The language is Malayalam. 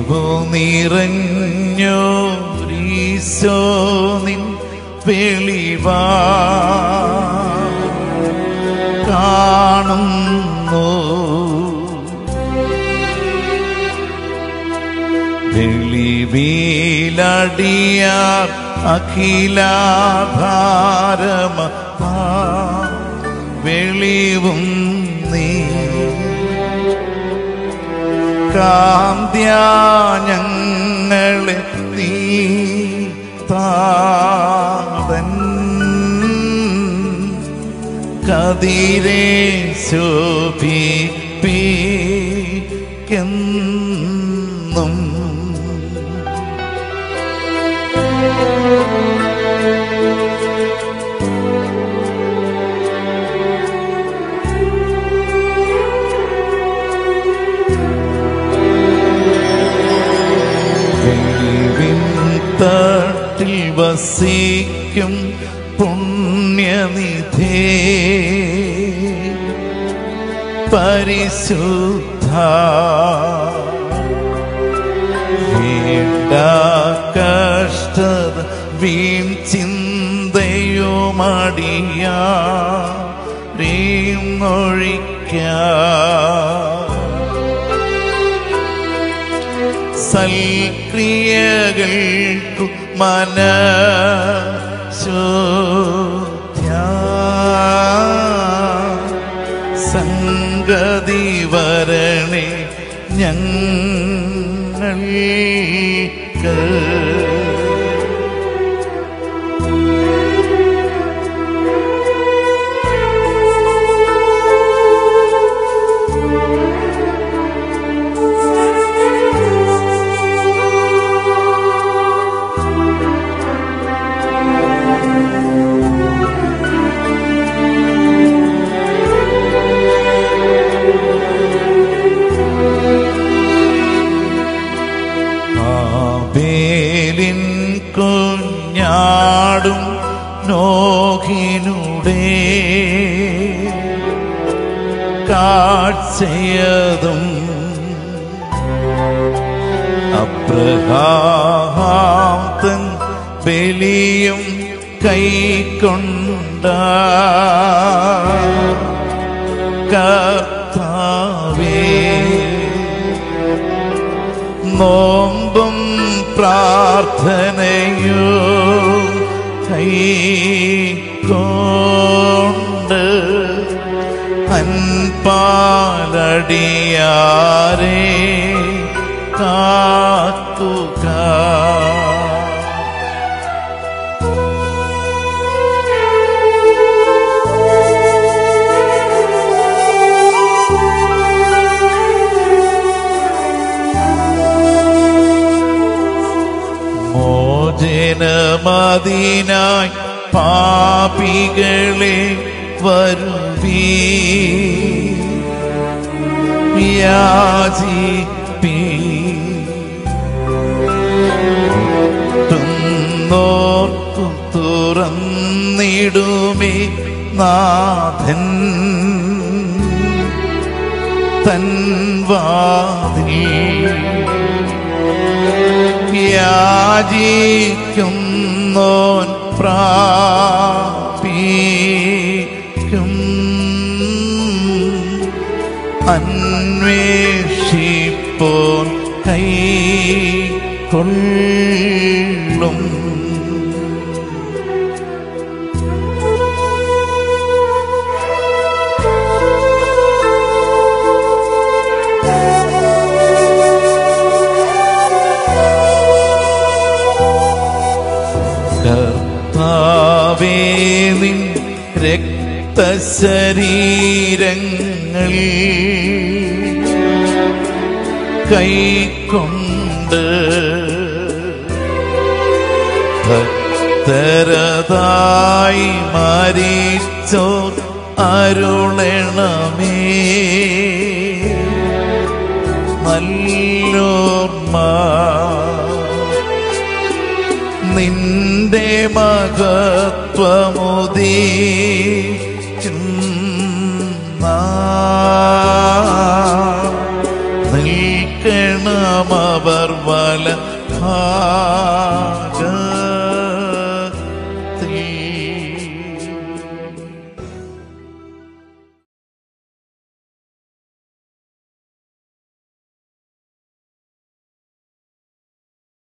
കഴിവു നിറഞ്ഞോരീശോ നിൻ വെളിവാ കാണുന്നു വെളിവീലടിയാർ അഖിലാധാരമ വെളിവും നീ കാന്ത്യാഞങ്ങളെ നീ താതൻ കതിരെ ശോഭിപ്പിക്കെന്നും വെളിവിൻ തട്ടിൽ വസിക്കും പുണ്യനിധേ പരിശുദ്ധ വീണ്ട കഷ്ടത വീം ചിന്തയുമടിയാ റീം നൊഴിക്കാ സൽക്രിയകൾക്കു മന സംഗതി വരണേ ഞങ്ങൾക്ക് ആബേലിൻ കുഞ്ഞാടും നോഹിനുടേ കാഴ്ചയതും അബ്രഹാം തൻ ബലിയും കൈക്കൊണ്ട കർത്താവേ നോമ്പും പ്രാർത്ഥനയോ കൈകൊണ്ട് അൻപാലടിയാരെ കാക്കുക മോചനമതിനായി പാപികളെ വരുവീ യാചിപ്പീ തുന്നോർക്കു തുറന്നിടുമേ നാഥൻ തൻ വാതിൽ യാചിക്കുന്നോൻ പ്രാപിക്കും അന്വേഷിപ്പോൻ കൈ കൊള്ളും കർത്താവേ നിൻ രക്തശരീരങ്ങൾ കൈക്കൊണ്ട് ഭക്തരതായി മരിച്ചോ അരുളണമേ നല്ലോർമ്മ നിന്റെ മഹത്വമുദീ നിൽക്കണമവർ ഭാഗ